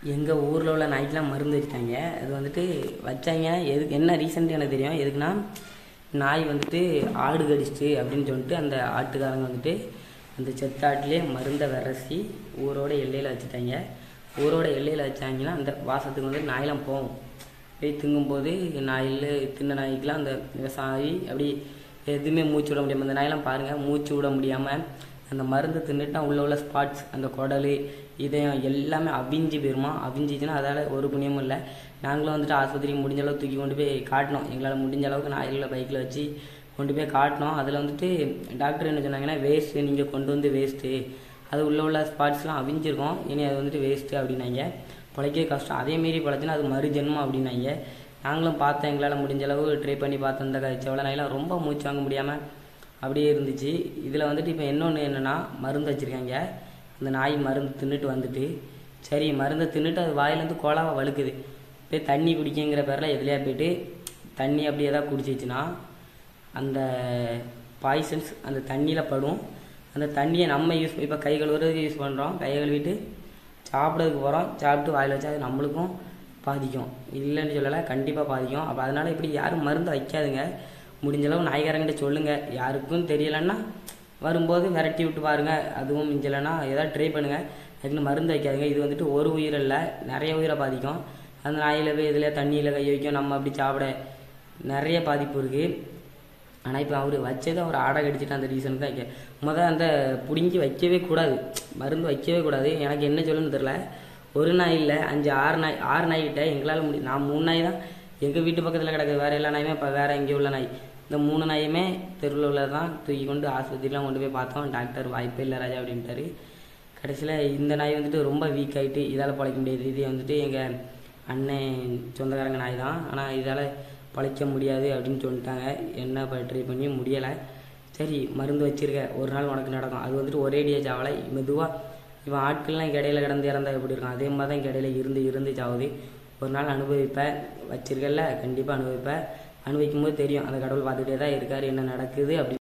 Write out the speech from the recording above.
எங்கள் ஊரில் உள்ள நாய்க்கெலாம் மருந்து வச்சுட்டாங்க அது வந்துட்டு வச்சாங்க எதுக்கு என்ன ரீசன்ட்டு எனக்கு தெரியும் எதுக்குன்னா நாய் வந்துட்டு ஆடு கடிச்சிட்டு அப்படின்னு சொல்லிட்டு அந்த ஆட்டுக்காரங்க வந்துட்டு அந்த செத்த ஆட்டிலே மருந்தை விரசி ஊரோட எல்லையில் வச்சுட்டாங்க ஊரோட எல்லையில் வச்சாங்கன்னா அந்த வாசத்துக்கு வந்து நாயெல்லாம் போகும் போய் திங்கும்போது நாயில் தின்ன நாய்க்கெலாம் அந்த விவசாயி அப்படி எதுவுமே மூச்சு விட முடியாமல் அந்த நாயெல்லாம் பாருங்கள் மூச்சு விட முடியாமல் அந்த மருந்து தின்னுட்டா உள்ள உள்ள ஸ்பாட்ஸ் அந்த குடல் இதயம் எல்லாமே அவிஞ்சு போயிருமா அவிஞ்சிச்சுன்னா அதால் ஒரு புண்ணியமும் இல்லை நாங்களும் வந்துட்டு ஆஸ்பத்திரிக்கு முடிஞ்ச அளவுக்கு தூக்கி கொண்டு போய் காட்டினோம் எங்களால் முடிஞ்ச அளவுக்கு நாய்களை பைக்கில் வச்சு கொண்டு போய் காட்டினோம் அதில் வந்துட்டு டாக்டர் என்ன சொன்னாங்கன்னா வேஸ்ட்டு நீங்கள் கொண்டு வந்து வேஸ்ட்டு அது உள்ள உள்ள ஸ்பாட்ஸ்லாம் அவிஞ்சிருக்கும் இனி அது வந்துட்டு வேஸ்ட்டு அப்படின்னாங்க பிழைக்க கஷ்டம் அதே மாரி பிழைச்சினா அது மறு ஜென்மம் அப்படின்னாங்க நாங்களும் பார்த்தோம் எங்களால் முடிஞ்ச அளவு ட்ரை பண்ணி பார்த்தோம் இந்த செவலை நாயெல்லாம் ரொம்ப மூச்சு வாங்க முடியாமல் அப்படியே இருந்துச்சு இதில் வந்துட்டு இப்போ இன்னொன்று என்னென்னா மருந்து வச்சுருக்காங்க அந்த நாய் மருந்து தின்னுட்டு வந்துட்டு சரி மருந்தை தின்னுட்டு அது வாயிலேருந்து கோலாவை வழுக்குது போய் தண்ணி குடிக்கங்கிற பேரில் எதுலையா போயிட்டு தண்ணி அப்படி எதாவது குடிச்சிச்சுன்னா அந்த பாய்சன்ஸ் அந்த தண்ணியில் படும் அந்த தண்ணியை நம்ம யூஸ் இப்போ கை கழுவுறதுக்கு யூஸ் பண்ணுறோம் கை கழுவிட்டு சாப்பிட்றதுக்கு போகிறோம் சாப்பிட்டு வாயில் வச்சா அது நம்மளுக்கும் பாதிக்கும் இல்லைன்னு சொல்லலை கண்டிப்பாக பாதிக்கும் அப்போ அதனால் இப்படி யாரும் மருந்து வைக்காதுங்க முடிஞ்ச அளவு நாய்க்காரங்கிட்ட சொல்லுங்கள் யாருக்கும் தெரியலைன்னா வரும்போது விரட்டி விட்டு பாருங்க அதுவும் மிஞ்சலைன்னா ஏதாவது ட்ரை பண்ணுங்கள் அதுக்குன்னு மருந்து வைக்காதுங்க இது வந்துட்டு ஒரு உயிர் இல்லை நிறைய உயிரை பாதிக்கும் அந்த நாயில் போய் இதில் தண்ணியில் கை வைக்கும் நம்ம அப்படி சாப்பிட நிறைய பாதிப்பு இருக்குது ஆனால் இப்போ அவர் வச்சது அவர் ஆடை கடிச்சிட்டு அந்த ரீசனுக்கு தான் வைக்க முதல் அந்த பிடுங்கி வைக்கவே கூடாது மருந்து வைக்கவே கூடாது எனக்கு என்ன சொல்லுன்னு தெரில ஒரு நாய் இல்லை அஞ்சு ஆறு நாய் ஆறு நாய்கிட்ட எங்களால் முடியும் நான் மூணு நாய் தான் எங்கள் வீட்டு பக்கத்தில் கிடக்குது வேறு எல்லா நாயுமே இப்போ வேறு எங்கேயும் உள்ள நாய் இந்த மூணு நாயுமே தெருவில் உள்ளது தான் தூக்கி கொண்டு ஆஸ்பத்திரிலாம் கொண்டு போய் பார்த்தோம் டாக்டர் வாய்ப்பே இல்லை ராஜா அப்படின்ட்டாரு கடைசியில் இந்த நாய் வந்துட்டு ரொம்ப வீக் ஆகிட்டு இதால் பழைக்க முடியாது இது வந்துட்டு எங்கள் அண்ணன் சொந்தக்காரங்க நாய் தான் ஆனால் இதால் பழைக்க முடியாது அப்படின்னு சொல்லிட்டாங்க என்ன ட்ரை பண்ணி முடியலை சரி மருந்து வச்சிருக்க ஒரு நாள் உனக்கு நடக்கும் அது வந்துட்டு ஒரேடியாக சாவலை மெதுவாக இவன் ஆட்கள்லாம் இடையில கிடந்து இறந்தா எப்படி இருக்கும் அதே மாதிரி தான் இடையில இருந்து இருந்து சாவுது ஒரு நாள் அனுபவிப்பேன் வச்சிருக்கல கண்டிப்பாக அனுபவிப்பேன் அனுபவிக்கும் போது தெரியும் அந்த கடவுள் பார்த்துட்டே தான் இருக்கார் என்ன நடக்குது அப்படி